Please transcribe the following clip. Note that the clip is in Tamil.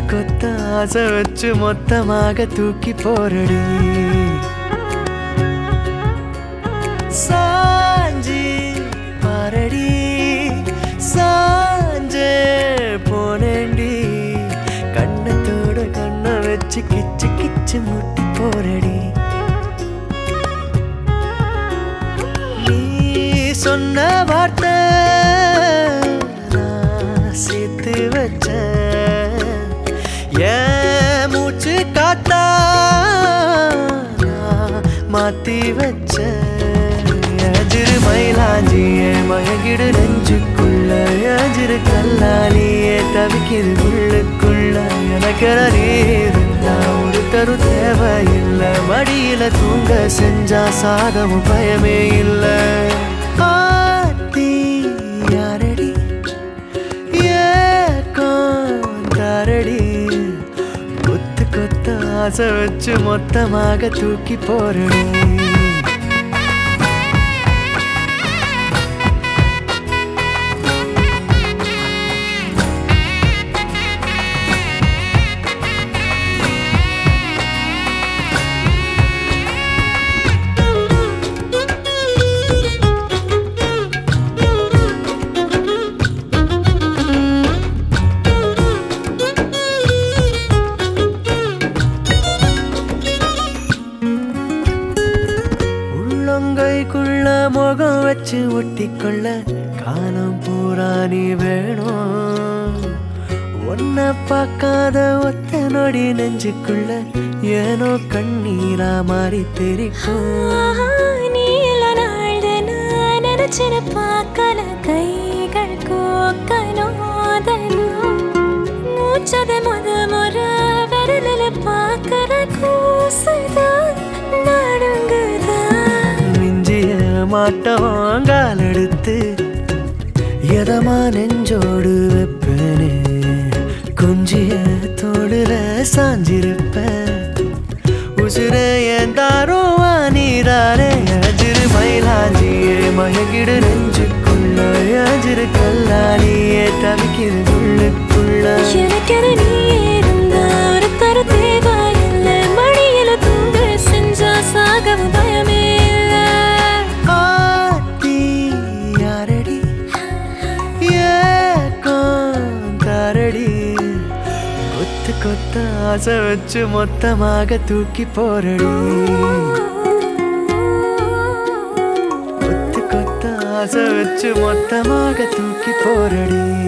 கொத்த ஆசை வச்சு மொத்தமாக தூக்கி போரடி சாஞ்சி பாரடி சாஞ்சே போனேண்டி கண்ணத்தோட கண்ணை வச்சு கிச்சு கிச்சு முட்டி போரடி நீ சொன்ன வார்த்தை நான் சேர்த்து வச்சேன் என் மூச்சு காத்தா நான் மாத்தி வச்சேன் எஜிரு மயிலாஞ்சியே மயங்கிடு நெஞ்சுக்குள்ள எஜிரு கல்லாலியே தவிக்கிது உள்ளுக்குள்ள எனக்கு நீ இருந்தா ஒரு தரு தேவையில்லை மடியில தூங்க செஞ்சா சாதமும் பயமே இல்லை ஆத்தி யாரடி ஏக்காரடி கொத்து கொத்த ஆசை வச்சு மொத்தமாக தூக்கி போறடி உள்ளங்கைக்குள்ள முகம் வச்சு ஒட்டிக்கொள்ள காலம் பூரா நீ வேணும் ஒன்ன பார்க்காத ஒத்த நொடி நெஞ்சுக்குள்ள ஏனோ கண்ணீரா மாறி தெரிக்கும் நீ இல்ல நாள்து நான் நினைச்சிரு பார்க்கல கைகள் கோக்கனோதனும் மூச்சது முத முறை விரலில் பார்க்கற கூசுதான் நடுங்குதான் மிஞ்சிய மாட்டோம் கால் எடுத்து எதமா நெஞ்சோடு வைப்பேனே கொஞ்சிய தோடுல சாஞ்சிருப்பேன் உசுர என் தாரோ நீதாரே அஜிரு மயிலாஞ்சியே மயங்கிடு நெஞ்சுக்குள்ள அஜிரு கல்லாலியே தவிக்கிது உள்ளுக்குள்ள எனக்கென நீ இருந்தா ஒரு தர தேவையில்லை மடியில தூங்க செஞ்சா சாகவும் பயமே இல்லை ஆத்தி யாரடி ஏக்காரடி கொத்து கொத்த ஆசை வச்சு மொத்தமாக தூக்கி போரடி கொத்து கொத்த ஆசை வச்சு மொத்தமாக தூக்கி போரடி